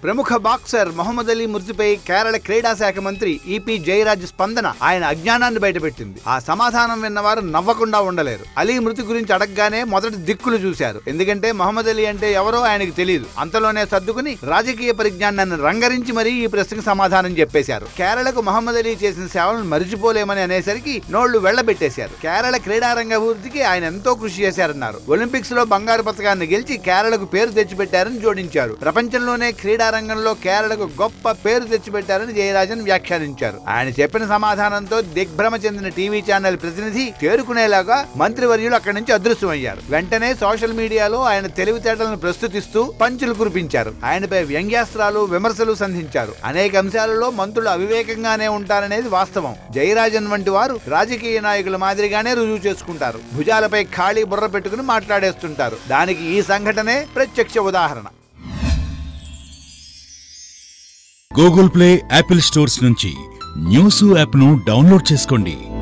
ప్రముఖ బాక్సర్ మొహమ్మద్ అలీ మృతిపై కేరళ క్రీడా శాఖ మంత్రి ఈపీ జయరాజ్ స్పందన ఆయన అజ్ఞానాన్ని బయటపెట్టింది ఆ సమాధానం విన్నవారు నవ్వకుండా ఉండలేరు అలీ మృతి గురించి అడగగానే మొదటి దిక్కులు చూశారు ఎందుకంటే మొహమ్మద్ అలీ అంటే ఎవరో ఆయనకు తెలియదు అంతలోనే సర్దుకుని రాజకీయ పరిజ్ఞానాన్ని రంగరించి మరీ ఈ ప్రశ్నకు సమాధానం చెప్పేశారు కేరళకు మహమ్మద్ అలీ చేసిన సేవలను మరిచిపోలేమని అనేసరికి నోళ్లు వెళ్లబెట్టేశారు కేరళ క్రీడారంగ అభివృద్ధికి ఆయన ఎంతో కృషి చేశారన్నారు ఒలింపిక్స్ లో బంగారు పథకాన్ని గెలిచి కేరళకు పేరు తెచ్చిపెట్టారని జోడించారు ప్రపంచంలోనే క్రీడా రంగంలో కేరళకు గొప్ప పేరు తెచ్చిపెట్టారని జయరాజన్ వ్యాఖ్యానించారు ఆయన చెప్పిన సమాధానంతో దిగ్భ్రమ చెందిన టీవీ ఛానల్ ప్రతినిధి చేరుకునేలాగా మంత్రివర్యులు అక్కడి నుంచి అదృశ్యమయ్యారు వెంటనే సోషల్ మీడియాలో ఆయన తెలివితేటలను ప్రస్తుతిస్తూ పంచులు కురిపించారు ఆయనపై వ్యంగ్యాస్త్రాలు విమర్శలు సంధించారు అనేక అంశాలలో మంత్రులు అవివేకంగానే ఉంటారనేది వాస్తవం జయరాజన్ వంటి వారు రాజకీయ నాయకుల మాదిరిగానే రుజువు చేసుకుంటారు భుజాలపై ఖాళీ బుర్ర పెట్టుకుని మాట్లాడేస్తుంటారు దానికి ఈ సంఘటనే ప్రత్యక్ష ఉదాహరణ గూగుల్ ప్లే యాపిల్ స్టోర్స్ నుంచి న్యూస్ యాప్ను డౌన్లోడ్ చేసుకోండి